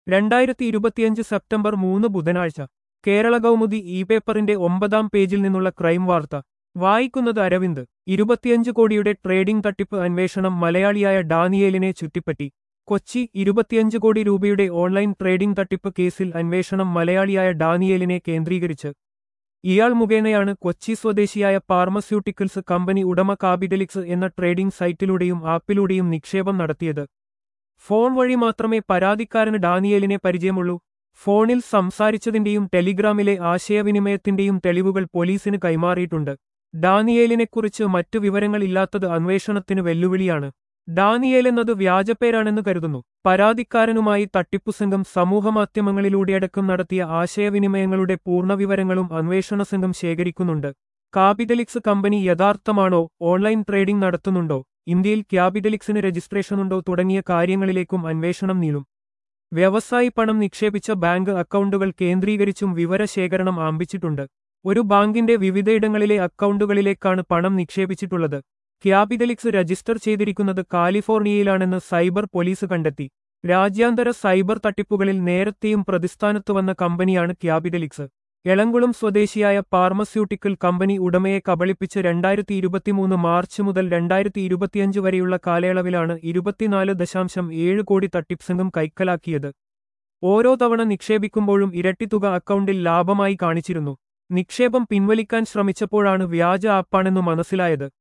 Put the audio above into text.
രണ്ടായിരത്തി ഇരുപത്തിയഞ്ച് സെപ്റ്റംബർ മൂന്ന് ബുധനാഴ്ച കേരള കൗമുദി ഇ പേപ്പറിന്റെ ഒമ്പതാം പേജിൽ നിന്നുള്ള ക്രൈം വാർത്ത വായിക്കുന്നത് അരവിന്ദ് ഇരുപത്തിയഞ്ച് കോടിയുടെ ട്രേഡിംഗ് തട്ടിപ്പ് അന്വേഷണം മലയാളിയായ ഡാനിയേലിനെ ചുറ്റിപ്പറ്റി കൊച്ചി ഇരുപത്തിയഞ്ച് കോടി രൂപയുടെ ഓൺലൈൻ ട്രേഡിംഗ് തട്ടിപ്പ് കേസിൽ അന്വേഷണം മലയാളിയായ ഡാനിയേലിനെ കേന്ദ്രീകരിച്ച് ഇയാൾ മുഖേനയാണ് കൊച്ചി സ്വദേശിയായ ഫാർമസ്യൂട്ടിക്കൽസ് കമ്പനി ഉടമ കാപിറ്റലിക്സ് എന്ന ട്രേഡിംഗ് സൈറ്റിലൂടെയും ആപ്പിലൂടെയും നിക്ഷേപം നടത്തിയത് ഫോൺ വഴി മാത്രമേ പരാതിക്കാരന് ഡാനിയേലിനെ പരിചയമുള്ളൂ ഫോണിൽ സംസാരിച്ചതിന്റെയും ടെലിഗ്രാമിലെ ആശയവിനിമയത്തിന്റെയും തെളിവുകൾ പോലീസിന് കൈമാറിയിട്ടുണ്ട് ഡാനിയേലിനെക്കുറിച്ച് മറ്റു വിവരങ്ങൾ ഇല്ലാത്തത് അന്വേഷണത്തിന് വെല്ലുവിളിയാണ് ഡാനിയേൽ എന്നത് വ്യാജപ്പേരാണെന്ന് കരുതുന്നു പരാതിക്കാരനുമായി തട്ടിപ്പു സംഘം സമൂഹമാധ്യമങ്ങളിലൂടെയടക്കം നടത്തിയ ആശയവിനിമയങ്ങളുടെ പൂർണ്ണവിവരങ്ങളും അന്വേഷണ സംഘം ശേഖരിക്കുന്നുണ്ട് കാപിറ്റലിക്സ് കമ്പനി യഥാർത്ഥമാണോ ഓൺലൈൻ ട്രേഡിംഗ് നടത്തുന്നുണ്ടോ ഇന്ത്യയിൽ ക്യാപിറ്റലിക്സിന് രജിസ്ട്രേഷനുണ്ടോ തുടങ്ങിയ കാര്യങ്ങളിലേക്കും അന്വേഷണം നീളും വ്യവസായി പണം നിക്ഷേപിച്ച ബാങ്ക് അക്കൗണ്ടുകൾ കേന്ദ്രീകരിച്ചും വിവരശേഖരണം ആരംഭിച്ചിട്ടുണ്ട് ഒരു ബാങ്കിന്റെ വിവിധയിടങ്ങളിലെ അക്കൗണ്ടുകളിലേക്കാണ് പണം നിക്ഷേപിച്ചിട്ടുള്ളത് ക്യാപിറ്റലിക്സ് രജിസ്റ്റർ ചെയ്തിരിക്കുന്നത് കാലിഫോർണിയയിലാണെന്ന് സൈബർ പോലീസ് കണ്ടെത്തി രാജ്യാന്തര സൈബർ തട്ടിപ്പുകളിൽ നേരത്തെയും പ്രതിസ്ഥാനത്ത് വന്ന കമ്പനിയാണ് ക്യാപിറ്റലിക്സ് എളങ്കുളം സ്വദേശിയായ ഫാർമസ്യൂട്ടിക്കൽ കമ്പനി ഉടമയെ കബളിപ്പിച്ച് രണ്ടായിരത്തി ഇരുപത്തിമൂന്ന് മാർച്ച് മുതൽ രണ്ടായിരത്തി ഇരുപത്തിയഞ്ച് വരെയുള്ള കാലയളവിലാണ് ഇരുപത്തിനാല് ദശാംശം ഏഴ് കോടി തട്ടിപ്പ് സംഘം കൈക്കലാക്കിയത് ഓരോ തവണ നിക്ഷേപിക്കുമ്പോഴും ഇരട്ടിത്തുക അക്കൗണ്ടിൽ ലാഭമായി കാണിച്ചിരുന്നു നിക്ഷേപം പിൻവലിക്കാൻ ശ്രമിച്ചപ്പോഴാണ് വ്യാജ ആപ്പാണെന്നു മനസ്സിലായത്